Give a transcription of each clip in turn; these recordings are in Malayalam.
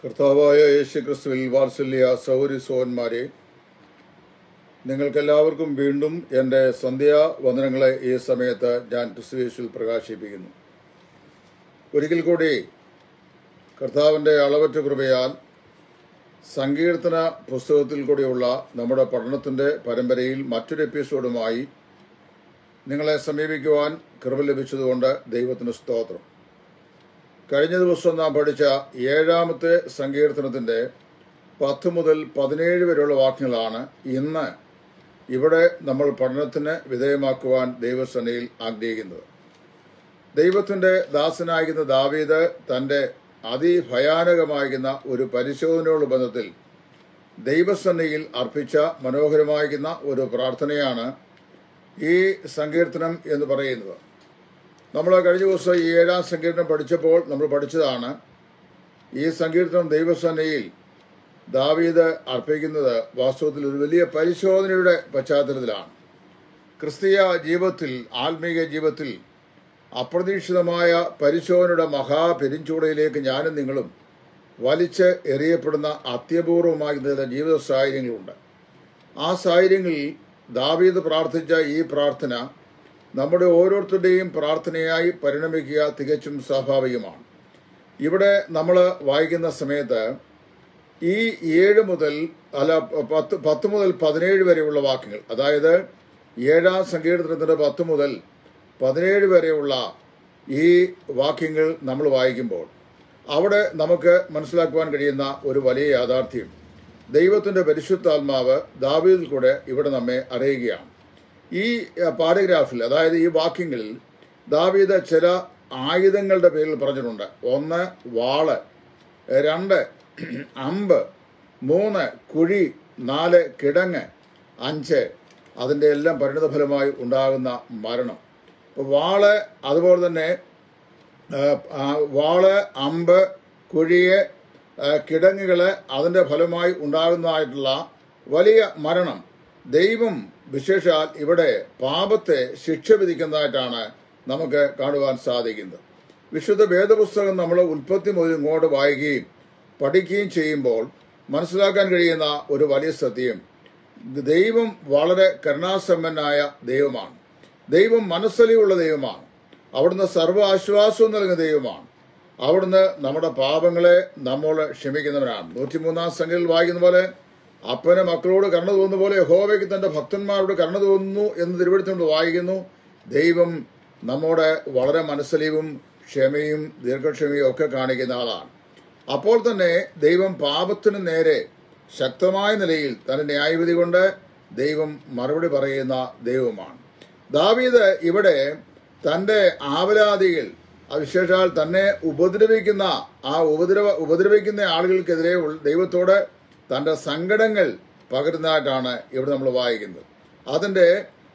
കർത്താവായ യേശു ക്രിസ്തുവിൽ വാത്സല്യ സൗരി സോന്മാരെ നിങ്ങൾക്കെല്ലാവർക്കും വീണ്ടും എൻ്റെ സന്ധ്യാ വന്ദനങ്ങളെ ഈ സമയത്ത് ഞാൻ ക്രിസ്തുവേശുവിൽ പ്രകാശിപ്പിക്കുന്നു ഒരിക്കൽ കൂടി കർത്താവിൻ്റെ അളവറ്റ കൃപയാൽ സങ്കീർത്തന പുസ്തകത്തിൽ കൂടിയുള്ള നമ്മുടെ പഠനത്തിൻ്റെ പരമ്പരയിൽ മറ്റൊരു എപ്പിസോഡുമായി നിങ്ങളെ സമീപിക്കുവാൻ കൃപ ലഭിച്ചതുകൊണ്ട് ദൈവത്തിന് സ്തോത്രം കഴിഞ്ഞ ദിവസം നാം പഠിച്ച ഏഴാമത്തെ സങ്കീർത്തനത്തിന്റെ പത്ത് മുതൽ പതിനേഴ് വരെയുള്ള വാക്യങ്ങളാണ് ഇന്ന് ഇവിടെ നമ്മൾ പഠനത്തിന് വിധേയമാക്കുവാൻ ദൈവസേനയിൽ ആഗ്രഹിക്കുന്നത് ദൈവത്തിന്റെ ദാസനായിരുന്ന ദാവീദ് തന്റെ അതിഭയാനകമായിരുന്ന ഒരു പരിശോധനയോട് ബന്ധത്തിൽ ദൈവസന്നയിൽ അർപ്പിച്ച മനോഹരമായിരുന്ന ഒരു പ്രാർത്ഥനയാണ് ഈ സങ്കീർത്തനം എന്ന് പറയുന്നത് നമ്മൾ കഴിഞ്ഞ ദിവസം ഈ ഏഴാം സങ്കീർത്തനം പഠിച്ചപ്പോൾ നമ്മൾ പഠിച്ചതാണ് ഈ സങ്കീർത്തനം ദൈവസേനയിൽ ദാവീദ് അർപ്പിക്കുന്നത് വാസ്തവത്തിൽ ഒരു വലിയ പരിശോധനയുടെ പശ്ചാത്തലത്തിലാണ് ക്രിസ്തീയ ജീവിതത്തിൽ ആത്മീയ ജീവിതത്തിൽ അപ്രതീക്ഷിതമായ പരിശോധനയുടെ മഹാപെരിഞ്ചൂടയിലേക്ക് ഞാനും നിങ്ങളും വലിച്ച് എറിയപ്പെടുന്ന അത്യപൂർവമായിരുന്ന ജീവിത സാഹചര്യങ്ങളുണ്ട് ആ സാഹചര്യങ്ങളിൽ ദാവീദ് പ്രാർത്ഥിച്ച ഈ പ്രാർത്ഥന നമ്മുടെ ഓരോരുത്തരുടെയും പ്രാർത്ഥനയായി പരിണമിക്കുക തികച്ചും സ്വാഭാവികമാണ് ഇവിടെ നമ്മൾ വായിക്കുന്ന സമയത്ത് ഈ ഏഴ് മുതൽ അല്ല പത്ത് പത്ത് മുതൽ പതിനേഴ് വരെയുള്ള വാക്യങ്ങൾ അതായത് ഏഴാം സങ്കീർത്തനത്തിന്റെ പത്ത് മുതൽ പതിനേഴ് വരെയുള്ള ഈ വാക്യങ്ങൾ നമ്മൾ വായിക്കുമ്പോൾ അവിടെ നമുക്ക് മനസ്സിലാക്കുവാൻ കഴിയുന്ന ഒരു വലിയ യാഥാർത്ഥ്യം ദൈവത്തിന്റെ പരിശുദ്ധാത്മാവ് ദാവീദിൽ കൂടെ ഇവിടെ നമ്മെ അറിയുകയാണ് ഈ പാരഗ്രാഫിൽ അതായത് ഈ വാക്യങ്ങളിൽ ദാവീദ് ചില ആയുധങ്ങളുടെ പേരിൽ പറഞ്ഞിട്ടുണ്ട് ഒന്ന് വാള് രണ്ട് അമ്പ് മൂന്ന് കുഴി നാല് കിടങ്ങ് അഞ്ച് അതിൻ്റെ എല്ലാം പരിണിതഫലമായി ഉണ്ടാകുന്ന മരണം വാള് അതുപോലെ തന്നെ വാള് അമ്പ് കുഴിയെ കിടങ്ങുകള് അതിൻ്റെ ഫലമായി ഉണ്ടാകുന്നതായിട്ടുള്ള വലിയ മരണം ദൈവം വിശേഷാൽ ഇവിടെ പാപത്തെ ശിക്ഷ വിധിക്കുന്നതായിട്ടാണ് നമുക്ക് കാണുവാൻ സാധിക്കുന്നത് വിശുദ്ധ വേദപുസ്തകം നമ്മൾ ഉൽപ്പത്തി മുതൽ ഇങ്ങോട്ട് വായിക്കുകയും പഠിക്കുകയും ചെയ്യുമ്പോൾ മനസ്സിലാക്കാൻ കഴിയുന്ന ഒരു വലിയ സത്യം ദൈവം വളരെ കരുണാസമ്പന്നായ ദൈവമാണ് ദൈവം മനസ്സലിയുള്ള ദൈവമാണ് അവിടുന്ന് സർവ്വ ആശ്വാസവും നൽകുന്ന ദൈവമാണ് അവിടുന്ന് നമ്മുടെ പാപങ്ങളെ നമ്മോട് ക്ഷമിക്കുന്നവനാണ് നൂറ്റിമൂന്നാം സംഖ്യയിൽ വായിക്കുന്ന പോലെ അപ്പന് മക്കളോട് കരുണ തോന്നുന്ന പോലെ യഹോവയ്ക്ക് തന്റെ ഭക്തന്മാരോട് കരുണ തോന്നുന്നു എന്ന് തിരുവഴുത്തുകൊണ്ട് വായിക്കുന്നു ദൈവം നമ്മോട് വളരെ മനസ്സലിവും ക്ഷമയും ദീർഘക്ഷമയും ഒക്കെ കാണിക്കുന്ന ആളാണ് അപ്പോൾ തന്നെ ദൈവം പാപത്തിന് നേരെ ശക്തമായ നിലയിൽ തന്റെ ന്യായവിധി കൊണ്ട് ദൈവം മറുപടി പറയുന്ന ദൈവമാണ് ദാവീദ് ഇവിടെ തന്റെ ആവലാദികൾ വിശേഷാൽ തന്നെ ഉപദ്രവിക്കുന്ന ആ ഉപദ്രവ ഉപദ്രവിക്കുന്ന ആളുകൾക്കെതിരെ ദൈവത്തോട് തന്റെ സങ്കടങ്ങൾ പകരുന്നതായിട്ടാണ് ഇവിടെ നമ്മൾ വായിക്കുന്നത് അതിന്റെ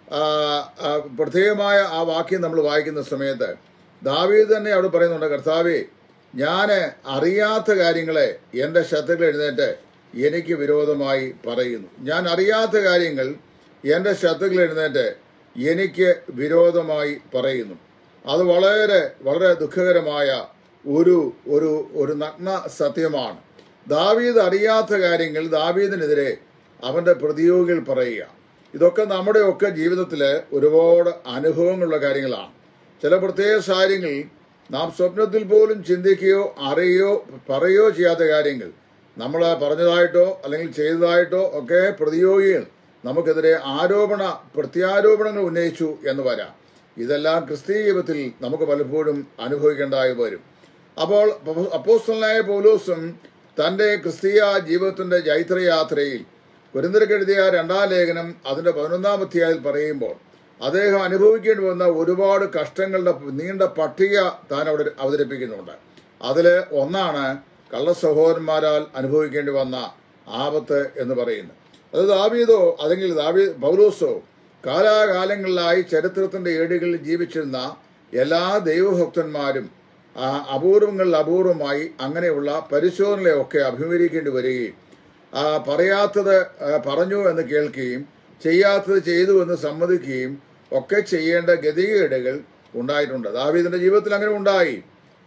പ്രത്യേകമായ ആ വാക്യം നമ്മൾ വായിക്കുന്ന സമയത്ത് ദാവീദ് തന്നെ അവിടെ പറയുന്നുണ്ട് കർത്താവേ ഞാൻ അറിയാത്ത കാര്യങ്ങളെ എൻ്റെ ശത്രുക്കൾ എഴുന്നേറ്റ് എനിക്ക് വിരോധമായി പറയുന്നു ഞാൻ അറിയാത്ത കാര്യങ്ങൾ എൻ്റെ ശത്രുക്കൾ എഴുന്നേറ്റ് എനിക്ക് വിരോധമായി പറയുന്നു അത് വളരെ വളരെ ദുഃഖകരമായ ഒരു ഒരു ഒരു നഗ്ന സത്യമാണ് ദാവീദ് അറിയാത്ത കാര്യങ്ങൾ ദാവീദിനെതിരെ അവന്റെ പ്രതിയോഗികൾ പറയുക ഇതൊക്കെ നമ്മുടെയൊക്കെ ജീവിതത്തിൽ ഒരുപാട് അനുഭവങ്ങളുള്ള കാര്യങ്ങളാണ് ചില പ്രത്യേക സാഹചര്യങ്ങളിൽ നാം സ്വപ്നത്തിൽ പോലും ചിന്തിക്കുകയോ അറിയുകയോ പറയുകയോ ചെയ്യാത്ത കാര്യങ്ങൾ നമ്മൾ പറഞ്ഞതായിട്ടോ അല്ലെങ്കിൽ ചെയ്തതായിട്ടോ ഒക്കെ പ്രതിയോഗികൾ നമുക്കെതിരെ ആരോപണ പ്രത്യാരോപണങ്ങൾ ഉന്നയിച്ചു എന്ന് വരാം ഇതെല്ലാം ക്രിസ്തീയ ജീവിതത്തിൽ നമുക്ക് പലപ്പോഴും അനുഭവിക്കേണ്ടതായി വരും അപ്പോൾ അപ്പോസ്റ്റലായ പൗലോസും തന്റെ ക്രിസ്തീയ ജീവിതത്തിന്റെ ജൈത്രയാത്രയിൽ കുരുന്തരക്കെഴുതിയ രണ്ടാം ലേഖനം അതിന്റെ പതിനൊന്നാം അധ്യായത്തിൽ പറയുമ്പോൾ അദ്ദേഹം അനുഭവിക്കേണ്ടി വന്ന ഒരുപാട് കഷ്ടങ്ങളുടെ നീണ്ട പട്ടിക താൻ അവിടെ അവതരിപ്പിക്കുന്നുണ്ട് അതില് ഒന്നാണ് കള്ള സഹോദരന്മാരാൽ അനുഭവിക്കേണ്ടി വന്ന ആപത്ത് എന്ന് പറയുന്നത് അത് ദാവീദോ അല്ലെങ്കിൽ ദാവീ പൗലോസോ കാലാകാലങ്ങളിലായി ചരിത്രത്തിന്റെ ഏടുകളിൽ ജീവിച്ചിരുന്ന എല്ലാ ദൈവഭക്തന്മാരും അപൂർവങ്ങളിൽ അപൂർവമായി അങ്ങനെയുള്ള പരിശോധനകളെയൊക്കെ അഭിമുഖീകരിക്കേണ്ടി വരികയും പറയാത്തത് പറഞ്ഞു എന്ന് കേൾക്കുകയും ചെയ്യാത്തത് ചെയ്തു എന്ന് സമ്മതിക്കുകയും ഒക്കെ ചെയ്യേണ്ട ഗതികേടുകൾ ഉണ്ടായിട്ടുണ്ട് ദാവീദിന്റെ ജീവിതത്തിൽ അങ്ങനെ ഉണ്ടായി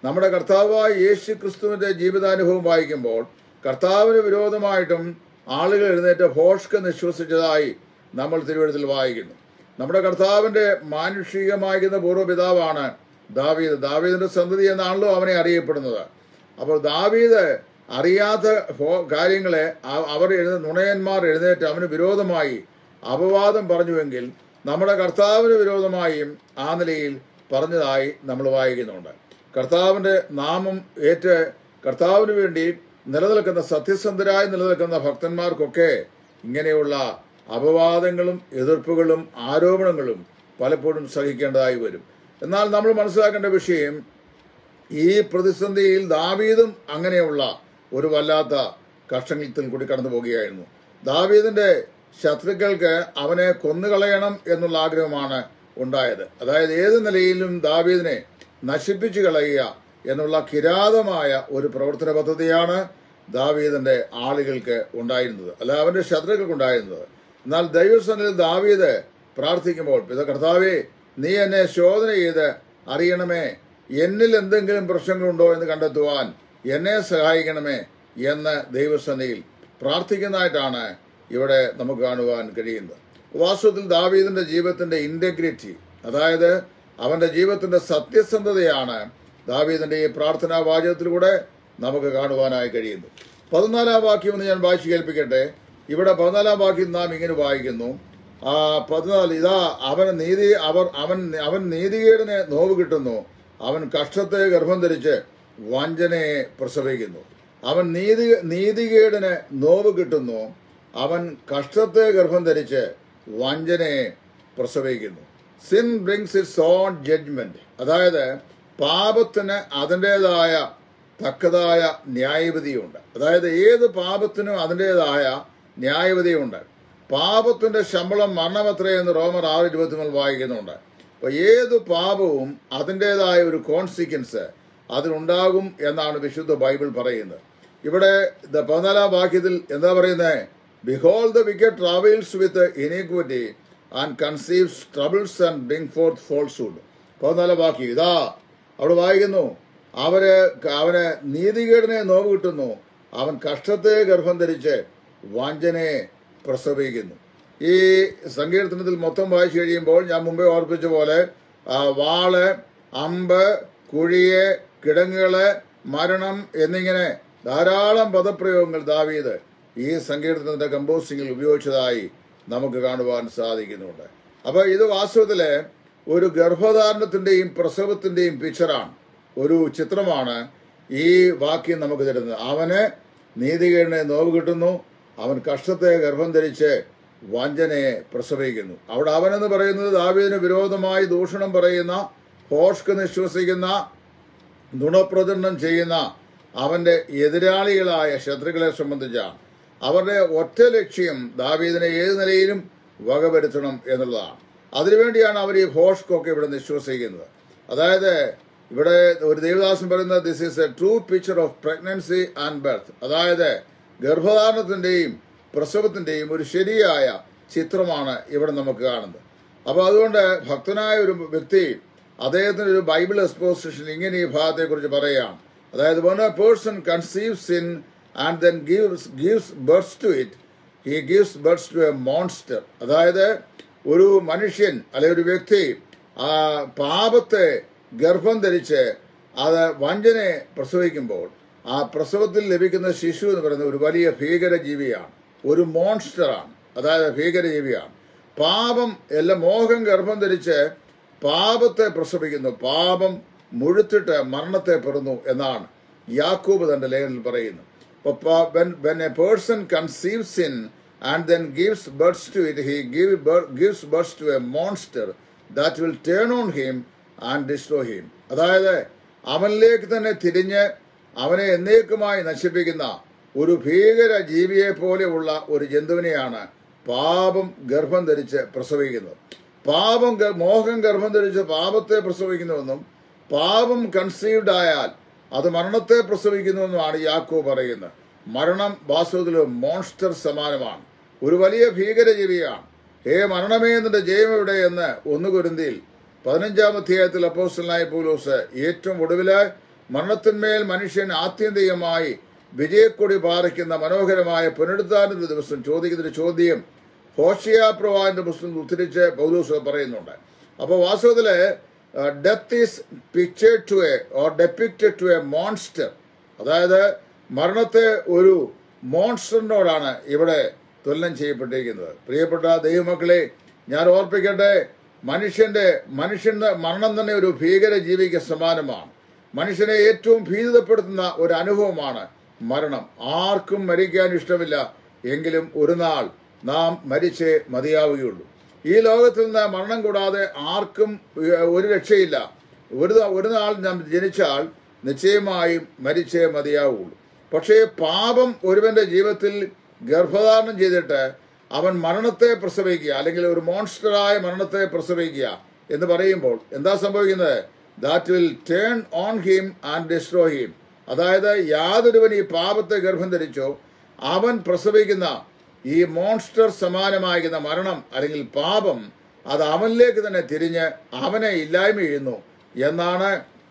നമ്മുടെ കർത്താവായ യേശു ക്രിസ്തുവിന്റെ ജീവിതാനുഭവം വായിക്കുമ്പോൾ കർത്താവിന് വിരോധമായിട്ടും ആളുകൾ എഴുന്നേറ്റ് ഭോഷ്ക നിശ്വസിച്ചതായി നമ്മൾ തിരുവഴുത്തിൽ വായിക്കുന്നു നമ്മുടെ കർത്താവിന്റെ മാനുഷികമായിരിക്കുന്ന പൂർവ്വപിതാവാണ് ദാവീദ് ദാവീദിന്റെ സന്തതി എന്നാണല്ലോ അവനെ അറിയപ്പെടുന്നത് അപ്പോൾ ദാവീദ് അറിയാത്ത ഭോ- കാര്യങ്ങളെ അ- അവർ എഴുന്ന നുണയന്മാർ എഴുന്നേറ്റ് അവന് വിരോധമായി അപവാദം പറഞ്ഞുവെങ്കിൽ നമ്മുടെ കർത്താവിന് വിരോധമായും ആ നിലയിൽ പറഞ്ഞതായി നമ്മൾ വായിക്കുന്നുണ്ട് കർത്താവിന്റെ നാമം ഏറ്റ് കർത്താവിന് വേണ്ടി നിലനിൽക്കുന്ന സത്യസന്ധരായി നിലനിൽക്കുന്ന ഭക്തന്മാർക്കൊക്കെ ഇങ്ങനെയുള്ള അപവാദങ്ങളും എതിർപ്പുകളും ആരോപണങ്ങളും പലപ്പോഴും സഹിക്കേണ്ടതായി വരും എന്നാൽ നമ്മൾ മനസ്സിലാക്കേണ്ട വിഷയം ഈ പ്രതിസന്ധിയിൽ ദാവീദും അങ്ങനെയുള്ള ഒരു വല്ലാത്ത കഷ്ടങ്ങളിൽ കൂടി കടന്നു പോവുകയായിരുന്നു ദാവീദിന്റെ ശത്രുക്കൾക്ക് അവനെ കൊന്നുകളയണം എന്നുള്ള ആഗ്രഹമാണ് ഉണ്ടായത് അതായത് ഏത് നിലയിലും ദാവീദിനെ നശിപ്പിച്ചു കളയുക എന്നുള്ള കിരാതമായ ഒരു പ്രവർത്തന പദ്ധതിയാണ് ദാവീദിന്റെ ആളുകൾക്ക് ഉണ്ടായിരുന്നത് അല്ല അവന്റെ ശത്രുക്കൾക്ക് ഉണ്ടായിരുന്നത് എന്നാൽ ദൈവസനിൽ ദാവീദ് പ്രാർത്ഥിക്കുമ്പോൾ പിത കർത്താവേ നീ എന്നെ ശോധന ചെയ്ത് അറിയണമേ എന്നിൽ എന്തെങ്കിലും പ്രശ്നങ്ങളുണ്ടോ എന്ന് കണ്ടെത്തുവാൻ എന്നെ സഹായിക്കണമേ എന്ന് ദൈവസന്നിധിയിൽ പ്രാർത്ഥിക്കുന്നതായിട്ടാണ് ഇവിടെ നമുക്ക് കാണുവാൻ കഴിയുന്നത് വാസ്തവത്തിൽ ദാവീദിന്റെ ജീവിതത്തിന്റെ ഇന്റഗ്രിറ്റി അതായത് അവന്റെ ജീവിതത്തിന്റെ സത്യസന്ധതയാണ് ദാവീദിന്റെ ഈ പ്രാർത്ഥനാ വാചകത്തിലൂടെ നമുക്ക് കാണുവാനായി കഴിയുന്നു പതിനാലാം വാക്യം എന്ന് ഞാൻ വായിച്ചു കേൾപ്പിക്കട്ടെ ഇവിടെ പതിനാലാം വാക്യം നാം ഇങ്ങനെ വായിക്കുന്നു ആ പതിനാല് ഇതാ അവൻ നീതി അവർ അവൻ അവൻ നീതികേടിനെ നോവ് കിട്ടുന്നു അവൻ കഷ്ടത്തെ ഗർഭം ധരിച്ച് വഞ്ചനയെ പ്രസവിക്കുന്നു അവൻ നീതി നീതികേടിന് നോവ് കിട്ടുന്നു അവൻ കഷ്ടത്തെ ഗർഭം ധരിച്ച് വഞ്ചനയെ പ്രസവിക്കുന്നു sin brings its own judgment അതായത് പാപത്തിന് അതിൻ്റെതായ തക്കതായ ന്യായവിധിയുണ്ട് അതായത് ഏത് പാപത്തിനും അതിൻ്റെതായ ന്യായവിധിയുണ്ട് പാപത്തിന്റെ ശമ്പളം മരണമത്രയെന്ന് റോമർ ആറ് ഇരുപത്തിമൂന്ന് വായിക്കുന്നുണ്ട് അപ്പൊ ഏത് പാപവും അതിൻ്റെതായ ഒരു കോൺസിക്വൻസ് അതിനുണ്ടാകും എന്നാണ് വിശുദ്ധ ബൈബിൾ പറയുന്നത് ഇവിടെ ദ പതിനാലാം വാക്യത്തിൽ എന്താ പറയുന്നത് behold the wicked travails with iniquity and conceives troubles and bring forth falsehood പതിനാലാം വാക്യം ഇതാ അവിടെ വായിക്കുന്നു അവര് അവന് നീതികേടിനെ നോവ് കിട്ടുന്നു അവൻ കഷ്ടത്തെ ഗർഭം ധരിച്ച് വാഞ്ചനയെ പ്രസവിക്കുന്നു ഈ സങ്കീർത്തനത്തിൽ മൊത്തം വായിച്ചു കഴിയുമ്പോൾ ഞാൻ മുമ്പേ ഓർപ്പിച്ച പോലെ ആ, വാള് അമ്പ് കുഴിയെ കിടങ്ങുകള് മരണം എന്നിങ്ങനെ ധാരാളം പദപ്രയോഗങ്ങൾ ദാവീദ് ഈ സങ്കീർത്തനത്തിന്റെ കമ്പോസിംഗിൽ ഉപയോഗിച്ചതായി നമുക്ക് കാണുവാൻ സാധിക്കുന്നുണ്ട് അപ്പൊ ഇത് വാസ്തവത്തില് ഒരു ഗർഭധാരണത്തിന്റെയും പ്രസവത്തിന്റെയും പിക്ചറാണ് ഒരു ചിത്രമാണ് ഈ വാക്യം നമുക്ക് തരുന്നത് അവന് നീതികേടിനെ നോവ് കിട്ടുന്നു അവൻ കഷ്ടത്തെ ഗർഭം ധരിച്ച് വഞ്ചനയെ പ്രസവിക്കുന്നു അവിടെ അവനെന്ന് പറയുന്നത് ദാവീദിന് വിരോധമായി ദൂഷണം പറയുന്ന ഹോഷ്ക്ക് നിശ്വസിക്കുന്ന നുണപ്രചരണം ചെയ്യുന്ന അവന്റെ എതിരാളികളായ ശത്രുക്കളെ സംബന്ധിച്ചാണ് അവരുടെ ഒറ്റ ലക്ഷ്യം ദാവീദിനെ ഏത് നിലയിലും വകവരുത്തണം എന്നുള്ളതാണ് അതിനുവേണ്ടിയാണ് അവർ ഈ ഹോഷ്കൊക്കെ ഇവിടെ നിശ്വസിക്കുന്നത് അതായത് ഇവിടെ ഒരു ദേവദാസൻ പറയുന്നത് this is a true picture of pregnancy and birth അതായത് ഗർഭധാരണത്തിന്റെയും പ്രസവത്തിന്റെയും ഒരു ശരിയായ ചിത്രമാണ് ഇവിടെ നമുക്ക് കാണുന്നത് അപ്പൊ അതുകൊണ്ട് ഭക്തനായ ഒരു വ്യക്തി അദ്ദേഹത്തിന് ഒരു ബൈബിൾ എക്സ്പോസിഷൻ ഇങ്ങനെ ഈ ഭാഗത്തെ കുറിച്ച് പറയുകയാണ് അതായത് when a person conceives sin and then gives gives birth to it he gives birth to a monster അതായത് ഒരു മനുഷ്യൻ അല്ലെ ഒരു വ്യക്തി ആ പാപത്തെ ഗർഭം ധരിച്ച് അത് വഞ്ചനയെ പ്രസവിക്കുമ്പോൾ ആ പ്രസവത്തിൽ ലഭിക്കുന്ന ശിശു എന്ന് പറയുന്നത് ഒരു വലിയ ഭീകരജീവിയാണ് ഒരു മോൺസ്റ്ററാണ് അതായത് ഭീകരജീവിയാണ് പാപം എല്ലാം മോഹം ഗർഭം ധരിച്ച് പാപത്തെ പ്രസവിക്കുന്നു പാപം മുഴുത്തിട്ട് മരണത്തെ പെറുന്നു എന്നാണ് യാക്കൂബ് തന്റെ ലേഖനിൽ പറയുന്നു when a person conceives in and then gives births to it he give gives births to a monster that will turn on him and destroy him അതായത് അവനിലേക്ക് തന്നെ തിരിഞ്ഞ് അവനെ എന്നേക്കുമായി നശിപ്പിക്കുന്ന ഒരു ഭീകര ജീവിയെ പോലെയുള്ള ഒരു ജന്തുവിനെയാണ് പാപം ഗർഭം ധരിച്ച് പ്രസവിക്കുന്നത് പാപം ഗ- മോഹം ഗർഭം ധരിച്ച് പാപത്തെ പ്രസവിക്കുന്നുവെന്നും പാപം കൺസീവ്ഡ് ആയാൽ അത് മരണത്തെ പ്രസവിക്കുന്നുവെന്നുമാണ് യാക്കോ പറയുന്നത് മരണം വാസ്തവത്തിൽ ഒരു മോൺസ്റ്റർ സമാനമാണ് ഒരു വലിയ ഭീകരജീവിയാണ് ഹേ മരണമേ നിന്റെ ജയം എവിടെ എന്ന് ഒന്ന് കുരുന്തിയിൽ പതിനഞ്ചാം അധ്യായത്തിൽ അപ്പോസ്റ്റലായ പൗലോസ് ഏറ്റവും ഒടുവില് മരണത്തിന്മേൽ മനുഷ്യൻ ആത്യന്തികമായി വിജയക്കൊടി പാറിക്കുന്ന മനോഹരമായ പുനരുദ്ധാനത്തിന്റെ ദിവസം ചോദിക്കുന്ന ഒരു ചോദ്യം ഹോഷിയ പ്രവാഹിന്റെ പുസ്തകം ഉദ്ധരിച്ച് പൗലൂസ് പറയുന്നുണ്ട് അപ്പോൾ വാസ്തവത്തില് death is pictured to a or depicted to a monster അതായത് മരണത്തെ ഒരു മോൺസ്റ്ററിനോടാണ് ഇവിടെ തുലനം ചെയ്യപ്പെട്ടിരിക്കുന്നത് പ്രിയപ്പെട്ട ദൈവമക്കളെ ഞാൻ ഓർപ്പിക്കട്ടെ മനുഷ്യന്റെ മനുഷ്യന്റെ മരണം തന്നെ ഒരു ഭീകര ജീവിക്ക് സമാനമാണ് മനുഷ്യനെ ഏറ്റവും ഭീതിതപ്പെടുത്തുന്ന ഒരു അനുഭവമാണ് മരണം ആർക്കും മരിക്കാൻ ഇഷ്ടമില്ല എങ്കിലും ഒരു നാൾ നാം മരിച്ചേ മതിയാവുകയുള്ളൂ ഈ ലോകത്തിൽ നിന്ന് മരണം കൂടാതെ ആർക്കും ഏഹ്, ഒരു രക്ഷയില്ല ഒരു ന- ഒരു നാൾ നാം ജനിച്ചാൽ നിശ്ചയമായും മരിച്ചേ മതിയാവുള്ളൂ പക്ഷേ പാപം ഒരുവന്റെ ജീവിതത്തിൽ ഗർഭധാരണം ചെയ്തിട്ട് അവൻ മരണത്തെ പ്രസവിക്കുക അല്ലെങ്കിൽ ഒരു മോൺസ്റ്ററായ മരണത്തെ പ്രസവിക്കുക എന്ന് പറയുമ്പോൾ എന്താ സംഭവിക്കുന്നത് that will turn on him and destroy him അതായത് യാതൊരുവൻ ഈ പാപത്തെ ഗർഭം ധരിച്ചോ അവൻ പ്രസവിക്കുന്ന ഈ മോൺസ്റ്റർ സമാനമാകുന്ന മരണം അല്ലെങ്കിൽ പാപം അത് അവനിലേക്ക് തന്നെ തിരിഞ്ഞ് അവനെ ഇല്ലായ്മ ചെയ്യുന്നു എന്നാണ്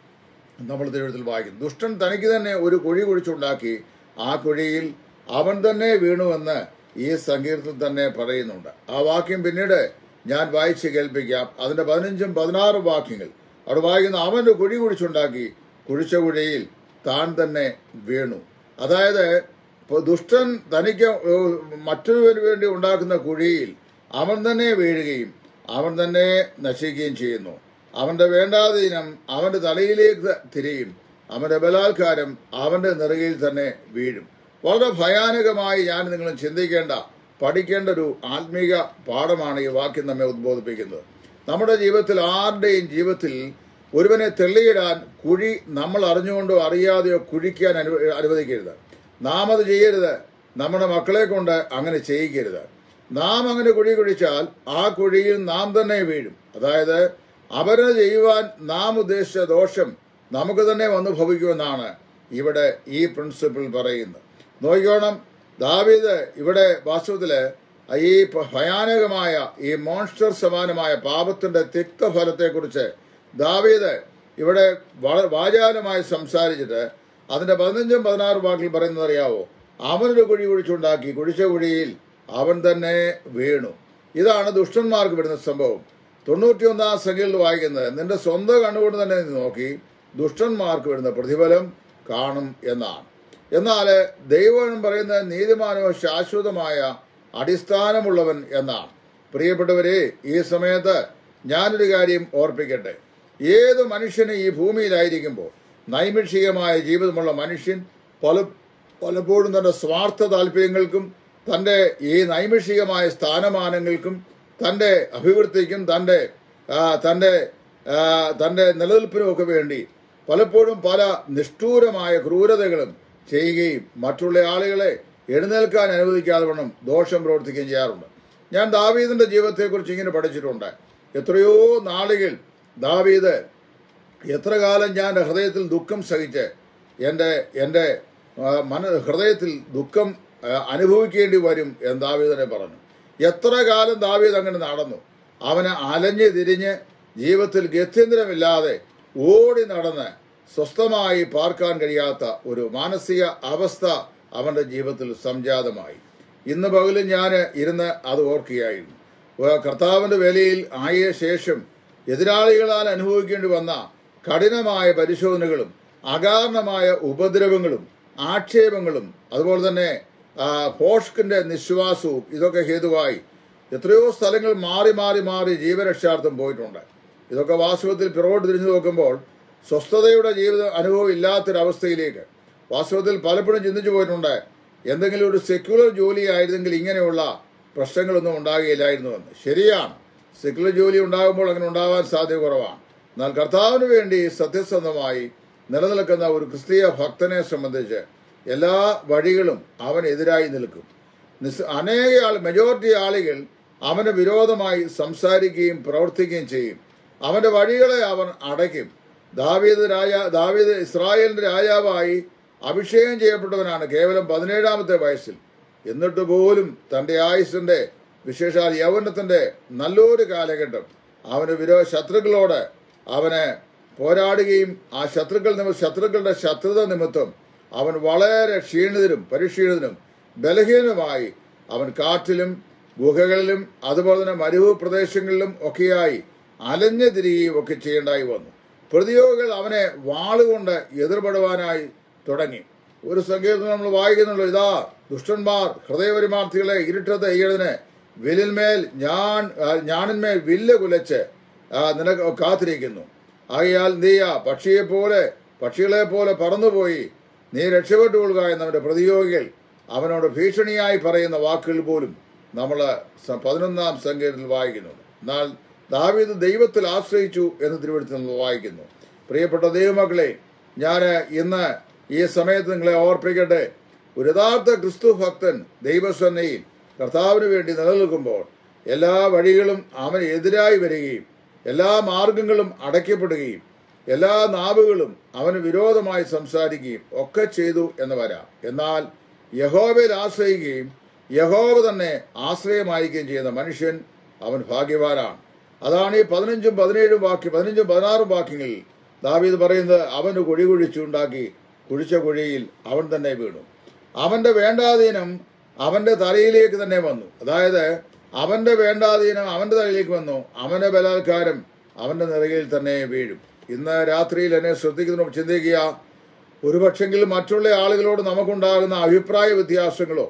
നമ്മൾ തിരുവഴുത്തിൽ വായിക്കുന്നു ദുഷ്ടൻ തനിക്ക് തന്നെ ഒരു കുഴി കുഴിച്ചുണ്ടാക്കി ആ കുഴിയിൽ അവൻ തന്നെ വീണുവെന്ന് ഈ സങ്കീർത്തത്തിൽ തന്നെ പറയുന്നുണ്ട് ആ വാക്യം പിന്നീട് ഞാൻ വായിച്ച് കേൾപ്പിക്കാം അതിന്റെ പതിനഞ്ചും പതിനാറും വാക്യങ്ങൾ അവിടെ വായിക്കുന്ന അവന്റെ കുഴി കുഴിച്ചുണ്ടാക്കി കുഴിച്ച കുഴിയിൽ താൻ തന്നെ വീണു അതായത് ഇപ്പൊ ദുഷ്ടൻ തനിക്ക് ഏഹ്, മറ്റൊരുവന് വേണ്ടി ഉണ്ടാക്കുന്ന കുഴിയിൽ അവൻ തന്നെ വീഴുകയും അവൻ തന്നെ നശിക്കുകയും ചെയ്യുന്നു അവന്റെ വേണ്ടാതീനം അവന്റെ തലയിലേക്ക് തിരിയും അവന്റെ ബലാത്കാരം അവന്റെ നെറുകയിൽ തന്നെ വീഴും വളരെ ഭയാനകമായി ഞാൻ നിങ്ങളും ചിന്തിക്കേണ്ട പഠിക്കേണ്ട ഒരു ആത്മീക പാഠമാണ് ഈ വാക്യം നമ്മെ ഉദ്ബോധിപ്പിക്കുന്നത് നമ്മുടെ ജീവിതത്തിൽ ആരുടെയും ജീവിതത്തിൽ ഒരുവനെ തെള്ളിയിടാൻ കുഴി നമ്മൾ അറിഞ്ഞുകൊണ്ടോ അറിയാതെയോ കുഴിക്കാൻ അനുവ അനുവദിക്കരുത് നാം അത് ചെയ്യരുത് നമ്മുടെ മക്കളെ കൊണ്ട് അങ്ങനെ ചെയ്യിക്കരുത് നാം അങ്ങനെ കുഴി കുഴിച്ചാൽ ആ കുഴിയിൽ നാം തന്നെ വീഴും അതായത് അവരെ ചെയ്യുവാൻ നാം ഉദ്ദേശിച്ച ദോഷം നമുക്ക് തന്നെ വന്നു ഭവിക്കുമെന്നാണ് ഇവിടെ ഈ പ്രിൻസിപ്പിൾ പറയുന്നത് നോക്കിക്കോണം ദാവീദ് ഇവിടെ വാസ്തവത്തില് ഈ പ- ഭയാനകമായ ഈ മോൺസ്റ്റർ സമാനമായ പാപത്തിന്റെ തിക്തഫലത്തെക്കുറിച്ച് ദാവീദ് ഇവിടെ വളരെ വാചാലമായി സംസാരിച്ചിട്ട് അതിന്റെ പതിനഞ്ചും പതിനാറും വാക്കിൽ പറയുന്നത് അറിയാവോ അവനൊരു കുഴി കുഴിച്ചുണ്ടാക്കി കുഴിച്ച കുഴിയിൽ അവൻ തന്നെ വീണു ഇതാണ് ദുഷ്ടന്മാർക്ക് വരുന്ന സംഭവം തൊണ്ണൂറ്റിയൊന്നാം സംഖ്യയിൽ വായിക്കുന്നത് നിന്റെ സ്വന്തം കണ്ണുകൊണ്ട് തന്നെ നീ നോക്കി ദുഷ്ടന്മാർക്ക് വരുന്ന പ്രതിഫലം കാണും എന്നാണ് എന്നാൽ ദൈവം പറയുന്നത് നീതിമാനോ ശാശ്വതമായ അടിസ്ഥാനമുള്ളവൻ എന്നാണ് പ്രിയപ്പെട്ടവരെ ഈ സമയത്ത് ഞാനൊരു കാര്യം ഓർപ്പിക്കട്ടെ ഏത് മനുഷ്യന് ഈ ഭൂമിയിലായിരിക്കുമ്പോൾ നൈമിഷികമായ ജീവിതമുള്ള മനുഷ്യൻ പല പലപ്പോഴും തന്റെ സ്വാർത്ഥ താല്പര്യങ്ങൾക്കും തന്റെ ഈ നൈമിഷികമായ സ്ഥാനമാനങ്ങൾക്കും തന്റെ അഭിവൃദ്ധിക്കും തന്റെ ആ, തന്റെ ആ, തന്റെ നിലനിൽപ്പിനും ഒക്കെ വേണ്ടി പലപ്പോഴും പല നിഷ്ഠൂരമായ ക്രൂരതകളും ചെയ്യുകയും മറ്റുള്ള ആളുകളെ എഴുന്നേൽക്കാൻ അനുവദിക്കാതെ വണ്ണം ദോഷം പ്രവർത്തിക്കുകയും ചെയ്യാറുണ്ട് ഞാൻ ദാവീദിന്റെ ജീവിതത്തെക്കുറിച്ച് ഇങ്ങനെ പഠിച്ചിട്ടുണ്ട് എത്രയോ നാളുകൾ ദാവീദ് എത്ര കാലം ഞാൻ എൻ്റെ ഹൃദയത്തിൽ ദുഃഖം സഹിച്ച് എൻ്റെ എൻ്റെ ആ, മന ഹൃദയത്തിൽ ദുഃഖം ആ, അനുഭവിക്കേണ്ടി വരും എന്ന് ദാവീദനെ പറഞ്ഞു എത്ര കാലം ദാവീദ് അങ്ങനെ നടന്നു അവന് അലഞ്ഞ് തിരിഞ്ഞ് ജീവിതത്തിൽ ഗത്യന്തരമില്ലാതെ ഓടി നടന്ന് സ്വസ്ഥമായി പാർക്കാൻ കഴിയാത്ത ഒരു മാനസിക അവസ്ഥ അവന്റെ ജീവിതത്തിൽ സംജാതമായി ഇന്ന് പകലും ഞാൻ ഇരുന്ന് അത് ഓർക്കുകയായിരുന്നു ഏഹ് കർത്താവിന്റെ വേലയിൽ ആയ ശേഷം എതിരാളികളാൽ അനുഭവിക്കേണ്ടി വന്ന കഠിനമായ പരിശോധനകളും അകാരണമായ ഉപദ്രവങ്ങളും ആക്ഷേപങ്ങളും അതുപോലെ തന്നെ ആ, ഫോഷ്കിന്റെ നിശ്വാസവും ഇതൊക്കെ ഹേതുവായി എത്രയോ സ്ഥലങ്ങൾ മാറി മാറി മാറി ജീവരക്ഷാർത്ഥം പോയിട്ടുണ്ട് ഇതൊക്കെ വാസ്തവത്തിൽ പിറകോട്ട് തിരിഞ്ഞു നോക്കുമ്പോൾ സ്വസ്ഥതയുടെ ജീവിത അനുഭവം ഇല്ലാത്തൊരവസ്ഥയിലേക്ക് വാസ്തവത്തിൽ പലപ്പോഴും ചിന്തിച്ചു പോയിട്ടുണ്ട് എന്തെങ്കിലും ഒരു സെക്യുലർ ജോലി ആയിരുന്നെങ്കിൽ ഇങ്ങനെയുള്ള പ്രശ്നങ്ങളൊന്നും ഉണ്ടാകുകയില്ലായിരുന്നുവെന്ന് ശരിയാണ് സെക്യുലർ ജോലി ഉണ്ടാകുമ്പോൾ അങ്ങനെ ഉണ്ടാവാൻ സാധ്യത കുറവാണ് എന്നാൽ കർത്താവിന് വേണ്ടി സത്യസന്ധമായി നിലനിൽക്കുന്ന ഒരു ക്രിസ്തീയ ഭക്തനെ സംബന്ധിച്ച് എല്ലാ വഴികളും അവനെതിരായി നിൽക്കും നിസ് അനേക ആൾ മെജോറിറ്റി ആളുകൾ അവന് വിരോധമായി സംസാരിക്കുകയും പ്രവർത്തിക്കുകയും ചെയ്യും അവന്റെ വഴികളെ അവൻ അടയ്ക്കും ദാവീദ് രാജ ദാവീദ് ഇസ്രായേലിന്റെ രാജാവായി അഭിഷേകം ചെയ്യപ്പെട്ടവനാണ് കേവലം പതിനേഴാമത്തെ വയസ്സിൽ എന്നിട്ട് പോലും തന്റെ ആയുസിന്റെ വിശേഷാൽ യൗവനത്തിന്റെ നല്ലൊരു കാലഘട്ടം അവന് വിരോ ശത്രുക്കളോട് അവന് പോരാടുകയും ആ ശത്രുക്കൾ നിമിത്തം ശത്രുക്കളുടെ ശത്രുത നിമിത്തം അവൻ വളരെ ക്ഷീണിതനും പരിക്ഷീണിതനും ബലഹീനനുമായി അവൻ കാട്ടിലും ഗുഹകളിലും അതുപോലെ തന്നെ മരുഭൂ പ്രദേശങ്ങളിലും ഒക്കെയായി അലഞ്ഞു തിരികെയും ഒക്കെ ചെയ്യേണ്ടായി വന്നു പ്രതിയോഗികൾ അവനെ വാളുകൊണ്ട് എതിർപെടുവാനായി തുടങ്ങി ഒരു സങ്കീർത്തനം നമ്മൾ വായിക്കുന്നുള്ളൂ ഇതാ ദുഷ്ടന്മാർ ഹൃദയപരിമാർത്ഥികളെ ഇരുട്ടത്ത് എയ്യതിന് വില്ലിന്മേൽ ഞാൻ ആ, ഞാണിന്മേൽ വില്ല് കുലച്ച് ആ, നിനക്ക് കാത്തിരിക്കുന്നു ആകയാൽ നീയ പക്ഷിയെ പോലെ പക്ഷികളെ പോലെ പറന്നുപോയി നീ രക്ഷപ്പെട്ടുകൊള്ളുക എന്നവന്റെ പ്രതിയോഗികൾ അവനോട് ഭീഷണിയായി പറയുന്ന വാക്കുകൾ പോലും നമ്മൾ പതിനൊന്നാം സംഖ്യത്തിൽ വായിക്കുന്നുണ്ട് എന്നാൽ ദാവീദ് ദൈവത്തിൽ ആശ്രയിച്ചു എന്ന് തിരുവഴുത്തിൽ നമ്മൾ വായിക്കുന്നു പ്രിയപ്പെട്ട ദൈവമക്കളെ ഞാൻ ഇന്ന് ഈ സമയത്ത് നിങ്ങളെ ഓർപ്പിക്കട്ടെ ഒരു യഥാർത്ഥ ക്രിസ്തു ഭക്തൻ ദൈവസന്നയിൽ കർത്താവിന് വേണ്ടി നിലനിൽക്കുമ്പോൾ എല്ലാ വഴികളും അവന് എതിരായി വരികയും എല്ലാ മാർഗങ്ങളും അടയ്ക്കപ്പെടുകയും എല്ലാ നാവുകളും അവന് വിരോധമായി സംസാരിക്കുകയും ഒക്കെ ചെയ്തു എന്ന് വരാം എന്നാൽ യഹോവയിൽ ആശ്രയിക്കുകയും യഹോവ തന്നെ ആശ്രയമായിരിക്കുകയും ചെയ്യുന്ന മനുഷ്യൻ അവൻ ഭാഗ്യവാനാണ് അതാണ് ഈ പതിനഞ്ചും പതിനേഴും വാക്യം പതിനഞ്ചും പതിനാറും വാക്യങ്ങളിൽ ദാവീദ് പറയുന്നത് അവന് കുഴി കുഴിച്ചുണ്ടാക്കി കുഴിച്ച കുഴിയിൽ അവൻ തന്നെ വീണു അവന്റെ വേണ്ടാധീനം അവന്റെ തലയിലേക്ക് തന്നെ വന്നു അതായത് അവന്റെ വേണ്ടാധീനം അവന്റെ തലയിലേക്ക് വന്നു അവന്റെ ബലാത്കാരം അവന്റെ നിറകിൽ തന്നെ വീഴും ഇന്ന് രാത്രിയിൽ എന്നെ ശ്രദ്ധിക്കുന്നതിനോട് ചിന്തിക്കുക ഒരുപക്ഷെങ്കിൽ മറ്റുള്ള ആളുകളോട് നമുക്കുണ്ടാകുന്ന അഭിപ്രായ വ്യത്യാസങ്ങളോ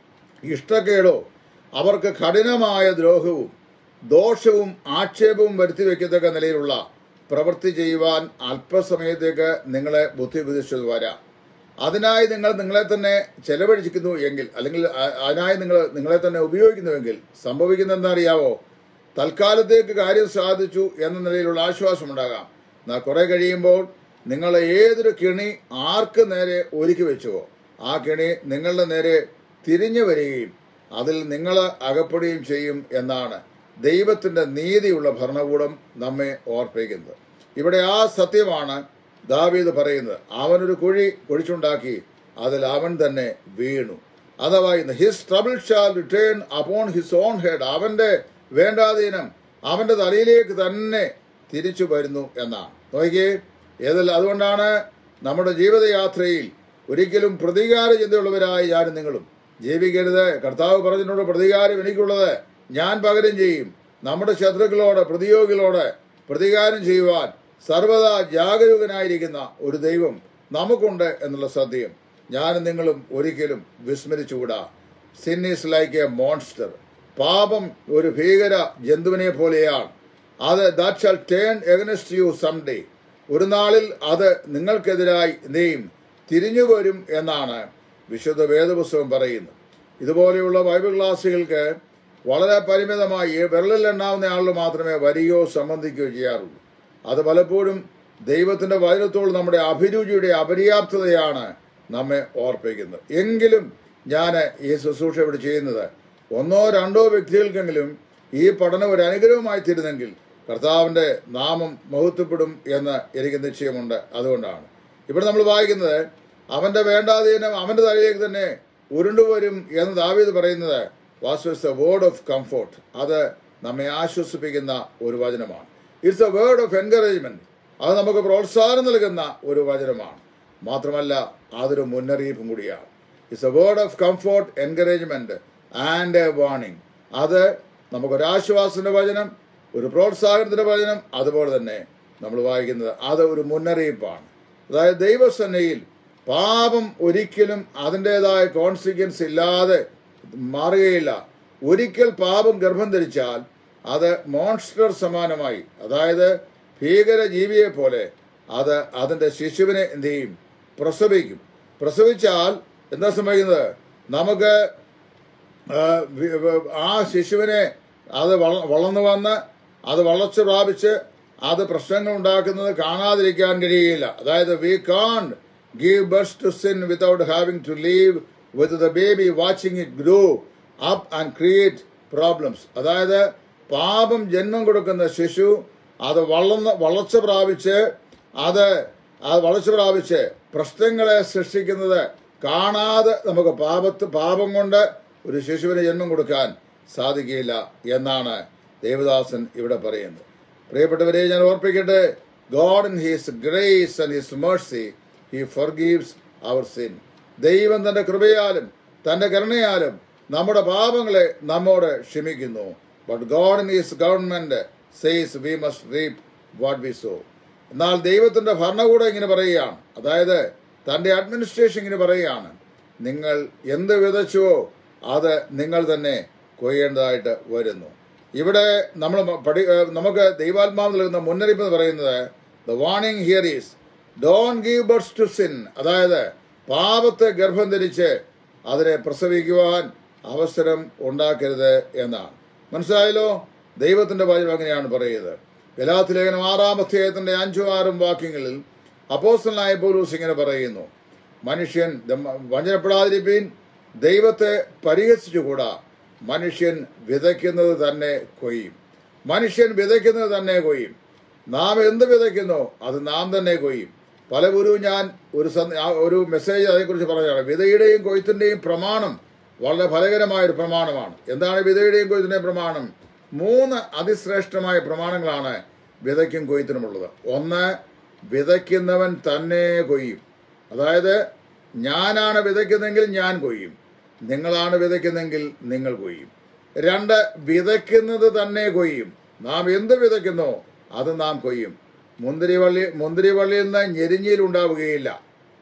ഇഷ്ടക്കേടോ അവർക്ക് കഠിനമായ ദ്രോഹവും ദോഷവും ആക്ഷേപവും വരുത്തി വയ്ക്കത്തക്ക നിലയിലുള്ള പ്രവൃത്തി ചെയ്യുവാൻ അല്പസമയത്തേക്ക് നിങ്ങളെ ബുദ്ധി വിധിച്ചത് വരാം അതിനായി നിങ്ങൾ നിങ്ങളെ തന്നെ ചെലവഴിക്കുന്നു എങ്കിൽ അല്ലെങ്കിൽ അ- അതിനായി നിങ്ങൾ നിങ്ങളെ തന്നെ ഉപയോഗിക്കുന്നുവെങ്കിൽ സംഭവിക്കുന്ന എന്താണെന്നറിയാവോ തൽക്കാലത്തേക്ക് കാര്യം സാധിച്ചു എന്ന നിലയിലുള്ള ആശ്വാസമുണ്ടാകാം എന്നാൽ കുറെ കഴിയുമ്പോൾ നിങ്ങൾ ഏതൊരു കിണി ആർക്ക് നേരെ ഒരുക്കി വെച്ചുവോ ആ കിണി നിങ്ങളുടെ നേരെ തിരിഞ്ഞു വരികയും അതിൽ നിങ്ങൾ അകപ്പെടുകയും ചെയ്യും എന്നാണ് ദൈവത്തിന്റെ നീതിയുള്ള ഭരണകൂടം നമ്മെ ഓർപ്പിക്കുന്നത് ഇവിടെ ആ സത്യമാണ് ദാവീദ് പറയുന്നത് അവനൊരു കുഴി കുഴിച്ചുണ്ടാക്കി അതിൽ അവൻ തന്നെ വീണു അഥവാ his trouble shall return upon his own head അവന്റെ വേണ്ടാധീനം അവന്റെ തലയിലേക്ക് തന്നെ തിരിച്ചു വരുന്നു എന്നാണ് നോക്കിയേ ഏതല്ല അതുകൊണ്ടാണ് നമ്മുടെ ജീവിതയാത്രയിൽ ഒരിക്കലും പ്രതികാര ചിന്തയുള്ളവരായി ഞാനും നിങ്ങളും ജീവിക്കരുത് കർത്താവ് പറഞ്ഞിട്ടുണ്ട് പ്രതികാരം എനിക്കുള്ളത് ഞാൻ പകരം ചെയ്യും നമ്മുടെ ശത്രുക്കളോട് പ്രതിയോഗികളോട് പ്രതികാരം ചെയ്യുവാൻ സർവദാ ജാഗരൂകനായിരിക്കുന്ന ഒരു ദൈവം നമുക്കുണ്ട് എന്നുള്ള സത്യം ഞാനും നിങ്ങളും ഒരിക്കലും വിസ്മരിച്ചുകൂടാ sin is like a monster പാപം ഒരു ഭീകര ജന്തുവിനെ പോലെയാണ് അത് that shall turn against you someday ഒരു നാളിൽ അത് നിങ്ങൾക്കെതിരായി നെയ്യും തിരിഞ്ഞു വരും എന്നാണ് വിശുദ്ധ വേദപുസ്തകം പറയുന്നത് ഇതുപോലെയുള്ള ബൈബിൾ ക്ലാസ്സുകൾക്ക് വളരെ പരിമിതമായി വിരലിൽ എണ്ണാവുന്ന ആളുകൾ മാത്രമേ വരികയോ സംബന്ധിക്കുകയോ ചെയ്യാറുള്ളൂ അത് പലപ്പോഴും ദൈവത്തിന്റെ വചനത്തോട് നമ്മുടെ അഭിരുചിയുടെ അപര്യാപ്തതയാണ് നമ്മെ ഓർപ്പിക്കുന്നത് എങ്കിലും ഞാൻ ഈ ശുശ്രൂഷ ഇവിടെ ചെയ്യുന്നത് ഒന്നോ രണ്ടോ വ്യക്തികൾക്കെങ്കിലും ഈ പഠനം ഒരു അനുഗ്രഹമായി തീരുന്നെങ്കിൽ കർത്താവിന്റെ നാമം മഹത്വപ്പെടും എന്ന് എനിക്ക് നിശ്ചയമുണ്ട് അതുകൊണ്ടാണ് ഇവിടെ നമ്മൾ വായിക്കുന്നത് അവന്റെ വേണ്ടാധീനം അവന്റെ തലയിലേക്ക് തന്നെ ഉരുണ്ടുവരും എന്ന് ദാവീദ് പറയുന്നത് was a word of comfort അത് നമ്മെ ആശ്വസിപ്പിക്കുന്ന ഒരു വചനമാണ് it's a word of encouragement അത് നമുക്ക് പ്രോത്സാഹനം നൽകുന്ന ഒരു വചനമാണ് മാത്രമല്ല അതൊരു മുന്നറിയിപ്പും കൂടിയാണ് it's a word of comfort encouragement and a warning അത് നമുക്കൊരാശ്വാസത്തിന്റെ വചനം ഒരു പ്രോത്സാഹനത്തിന്റെ വചനം അതുപോലെ തന്നെ നമ്മൾ വായിക്കുന്നത് അത് ഒരു മുന്നറിയിപ്പാണ് അതായത് ദൈവസന്നയിൽ പാപം ഒരിക്കലും അതിൻ്റെതായ കോൺസിക്വൻസ് ഇല്ലാതെ മാറുകയില്ല ഒരിക്കൽ പാപം ഗർഭം ധരിച്ചാൽ അത് മോൺസ്റ്റർ സമാനമായി അതായത് ഭീകര ജീവിയെ പോലെ അത് അതിന്റെ ശിശുവിനെ എന്ത് ചെയ്യും പ്രസവിക്കും പ്രസവിച്ചാൽ എന്താ സംഭവിക്കുന്നത് നമുക്ക് ആ, വി- വ- ആ ശിശുവിനെ അത് വള- വളർന്നു വന്ന് അത് വളർച്ച പ്രാപിച്ച് അത് പ്രശ്നങ്ങൾ ഉണ്ടാക്കുന്നത് കാണാതിരിക്കാൻ കഴിയുകയില്ല അതായത് we can give best to sin without having to live with the baby watching it grow up and create problems അതായത് പാപം ജന്മം കൊടുക്കുന്ന ശിശു അത് വളർന്ന് വളർച്ച പ്രാപിച്ച് അത് അത് വളർച്ച പ്രാപിച്ച് പ്രശ്നങ്ങളെ സൃഷ്ടിക്കുന്നത് കാണാതെ നമുക്ക് പാപത്ത് പാപം കൊണ്ട് ഒരു ശിശുവിന് ജന്മം കൊടുക്കാൻ സാധിക്കുകയില്ല എന്നാണ് ദേവദാസൻ ഇവിടെ പറയുന്നത് പ്രിയപ്പെട്ടവരെ ഞാൻ ഓർപ്പിക്കട്ടെ God in His grace and His mercy, He forgives our sin. ദൈവം തന്റെ കൃപയാലും തന്റെ കരുണയാലും നമ്മുടെ പാപങ്ങളെ നമ്മോട് ക്ഷമിക്കുന്നു but God in his government says we must reap what we sow എന്നാൽ ദൈവത്തിന്റെ ഭരണകൂടം ഇങ്ങനെ പറയുകയാണ് അതായത് തന്റെ അഡ്മിനിസ്ട്രേഷൻ ഇങ്ങനെ പറയുകയാണ് നിങ്ങൾ എന്ത് വിതച്ചുവോ അത് നിങ്ങൾ തന്നെ കൊയ്യേണ്ടതായിട്ട് വരുന്നു ഇവിടെ നമ്മൾ പഠി ഏഹ് നമുക്ക് ദൈവാത്മാവ് നൽകുന്ന മുന്നറിയിപ്പ് എന്ന് പറയുന്നത് the warning here is don give births to sin അതായത് പാപത്തെ ഗർഭം ധരിച്ച് അതിനെ പ്രസവിക്കുവാൻ അവസരം ഉണ്ടാക്കരുത് എന്നാണ് മനസ്സിലായല്ലോ ദൈവത്തിന്റെ വചനം അങ്ങനെയാണ് പറയുന്നത് ഗലാത്തി ലേഖനം ആറാം അധ്യായത്തിന്റെ അഞ്ചും ആറും വാക്യങ്ങളിൽ അപ്പോസ്റ്റലായ പോലൂസ് ഇങ്ങനെ പറയുന്നു മനുഷ്യൻ ദം- വഞ്ചനപ്പെടാതിരിപ്പീൻ ദൈവത്തെ പരിഹസിച്ചുകൂടാ മനുഷ്യൻ വിതയ്ക്കുന്നത് തന്നെ കൊയ്യും മനുഷ്യൻ വിതയ്ക്കുന്നത് തന്നെ കൊയ്യും നാം എന്ത് വിതയ്ക്കുന്നോ അത് നാം തന്നെ കൊയ്യും പല ഗുരു ഞാൻ ഒരു സന്ദ- ആ ഒരു മെസ്സേജ് അതേക്കുറിച്ച് പറഞ്ഞതാണ് വിതയുടെയും കൊയ്ത്തിന്റെയും പ്രമാണം വളരെ ഫലകരമായ ഒരു പ്രമാണമാണ് എന്താണ് വിതയുടെയും കൊയ്ത്തിന്റെയും പ്രമാണം മൂന്ന് അതിശ്രേഷ്ഠമായ പ്രമാണങ്ങളാണ് വിതയ്ക്കും കൊയ്ത്തിനുമുള്ളത് ഒന്ന് വിതയ്ക്കുന്നവൻ തന്നെ കൊയ്യും അതായത് ഞാനാണ് വിതയ്ക്കുന്നെങ്കിൽ ഞാൻ കൊയ്യും നിങ്ങളാണ് വിതയ്ക്കുന്നെങ്കിൽ നിങ്ങൾ കൊയ്യും രണ്ട് വിതയ്ക്കുന്നത് തന്നെ കൊയ്യും നാം എന്ത് വിതയ്ക്കുന്നോ അത് നാം കൊയ്യും മുന്തിരിവള്ളി മുന്തിരിവള്ളിയിൽ നിന്ന് ഞെരിഞ്ഞിൽ ഉണ്ടാവുകയില്ല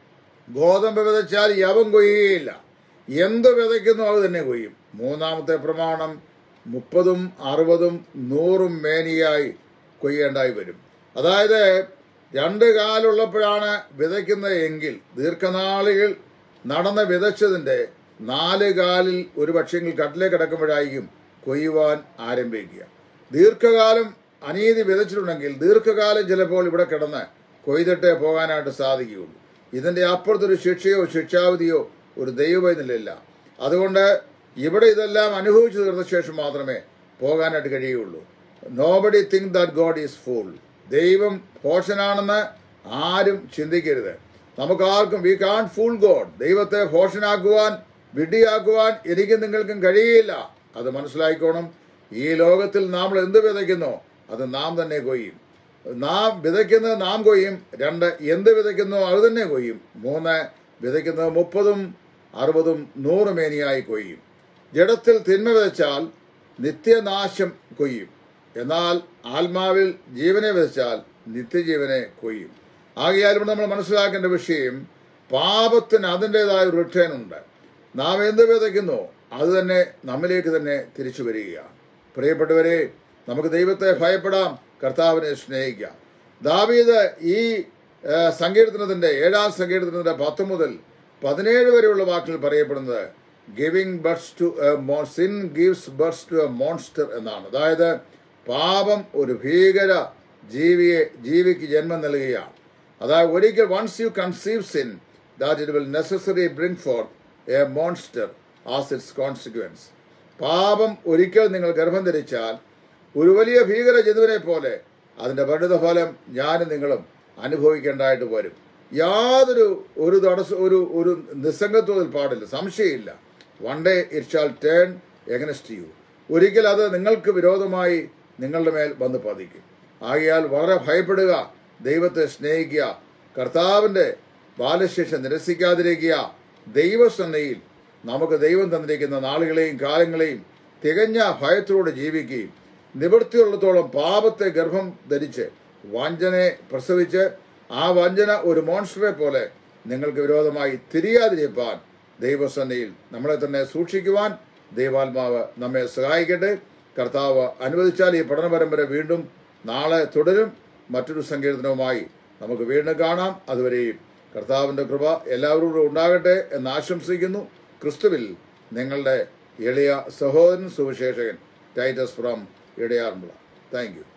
ഗോതമ്പ് വിതച്ചാൽ യവം കൊയ്യുകയില്ല എന്ത് വിതയ്ക്കുന്നു അത് തന്നെ കൊയ്യും മൂന്നാമത്തെ പ്രമാണം മുപ്പതും അറുപതും നൂറും മേനിയായി കൊയ്യേണ്ടായി വരും അതായത് രണ്ട് കാലുള്ളപ്പോഴാണ് വിതയ്ക്കുന്നത് എങ്കിൽ ദീർഘനാളുകൾ നടന്ന് വിതച്ചതിന്റെ നാല് കാലിൽ ഒരു പക്ഷെങ്കിൽ കട്ടിലേക്ക് കിടക്കുമ്പോഴായിരിക്കും കൊയ്യുവാൻ ആരംഭിക്കുക ദീർഘകാലം അനീതി വിതച്ചിട്ടുണ്ടെങ്കിൽ ദീർഘകാലം ചിലപ്പോൾ ഇവിടെ കിടന്ന് കൊയ്തിട്ടേ പോകാനായിട്ട് സാധിക്കുകയുള്ളൂ ഇതിന്റെ അപ്പുറത്തൊരു ശിക്ഷയോ ശിക്ഷാവധിയോ ഒരു ദൈവവേദനയില്ല അതുകൊണ്ട് ഇവിടെ ഇതെല്ലാം അനുഭവിച്ചു തീർന്ന ശേഷം മാത്രമേ പോകാനായിട്ട് കഴിയുള്ളൂ nobody think that God is fool ദൈവം ഭോഷനാണെന്ന് ആരും ചിന്തിക്കരുത് നമുക്ക് ആർക്കും വി കാൺ ഫുൾ ഗോഡ് ദൈവത്തെ ഭോഷനാക്കുവാൻ വിഡ്ഢിയാക്കുവാൻ എനിക്കും നിങ്ങൾക്കും കഴിയില്ല അത് മനസ്സിലായിക്കോണം ഈ ലോകത്തിൽ നാം എന്ത് വിതയ്ക്കുന്നോ അത് നാം തന്നെ കൊയ്യും നാം വിതയ്ക്കുന്നത് നാം കൊയ്യും രണ്ട് എന്ത് വിതയ്ക്കുന്നോ അത് തന്നെ കൊയ്യും മൂന്ന് വിതയ്ക്കുന്നത് മുപ്പതും അറുപതും നൂറ് മേനിയായി കൊയ്യും ജഡത്തിൽ തിന്മ വിതച്ചാൽ നിത്യനാശം കൊയ്യും എന്നാൽ ആത്മാവിൽ ജീവനെ വിതച്ചാൽ നിത്യജീവനെ കൊയ്യും ആകയാൽ ഇവിടെ നമ്മൾ മനസ്സിലാക്കേണ്ട വിഷയം പാപത്തിന് അതിൻ്റെതായ ഒരു റിട്ടേൺ ഉണ്ട് നാം എന്ത് വിതയ്ക്കുന്നോ അത് തന്നെ നമ്മിലേക്ക് തന്നെ തിരിച്ചു വരികയാണ് പ്രിയപ്പെട്ടവരെ നമുക്ക് ദൈവത്തെ ഭയപ്പെടാം കർത്താവിനെ സ്നേഹിക്കാം ദാവീദ് ഈ ആ, സങ്കീർത്തനത്തിന്റെ ഏഴാം സങ്കീർത്തനത്തിന്റെ പത്ത് മുതൽ പതിനേഴ് വരെയുള്ള വാക്കിൽ പറയപ്പെടുന്നത് giving births to sin gives births to a monster എന്നാണ് അതായത് പാപം ഒരു ഭീകര ജീവിയെ ജീവിക്ക് ജന്മം നൽകുകയാണ് അതായത് ഒരിക്കൽ once you conceive sin that it will necessary bring forth a monster as its consequence പാപം ഒരിക്കൽ നിങ്ങൾ ഗർഭം ധരിച്ചാൽ ഒരു വലിയ ഭീകര ജന്തുവിനെ പോലെ അതിന്റെ പരിണിതഫലം ഞാനും നിങ്ങളും അനുഭവിക്കേണ്ടതായിട്ട് വരും യാതൊരു ഒരു തടസ്സം ഒരു ഒരു നിസ്സംഗത്വത്തിൽ പാടില്ല സംശയമില്ല one day it shall turn against you ഒരിക്കൽ അത് നിങ്ങൾക്ക് വിരോധമായി നിങ്ങളുടെ മേൽ വന്ന് പതിക്കും ആകയാൽ വളരെ ഭയപ്പെടുക ദൈവത്തെ സ്നേഹിക്കുക കർത്താവിന്റെ ബാലശിക്ഷ നിരസിക്കാതിരിക്കുക ദൈവസന്നയിൽ നമുക്ക് ദൈവം തന്നിരിക്കുന്ന നാളുകളെയും കാലങ്ങളെയും തികഞ്ഞ ഭയത്തോടെ ജീവിക്കുകയും നിവൃത്തിയുള്ളത്തോളം പാപത്തെ ഗർഭം ധരിച്ച് വഞ്ചനയെ പ്രസവിച്ച് ആ വഞ്ചന ഒരു മോൺസ്റ്ററെ പോലെ നിങ്ങൾക്ക് വിരോധമായി തിരിയാതിരിപ്പാൻ ദൈവസന്നയിൽ നമ്മളെ തന്നെ സൂക്ഷിക്കുവാൻ ദൈവാത്മാവ് നമ്മെ സഹായിക്കട്ടെ കർത്താവ് അനുവദിച്ചാൽ ഈ പഠന പരമ്പര വീണ്ടും നാളെ തുടരും മറ്റൊരു സങ്കീർത്തനവുമായി നമുക്ക് വീണ്ടും കാണാം അതുവരെയും കർത്താവിന്റെ കൃപ എല്ലാവരോടും ഉണ്ടാകട്ടെ എന്ന് ആശംസിക്കുന്നു ക്രിസ്തുവിൽ നിങ്ങളുടെ എളിയ സഹോദരൻ സുവിശേഷകൻ ടൈറ്റസ് ഫ്രം ഇടയാറുമുള്ള താങ്ക് യു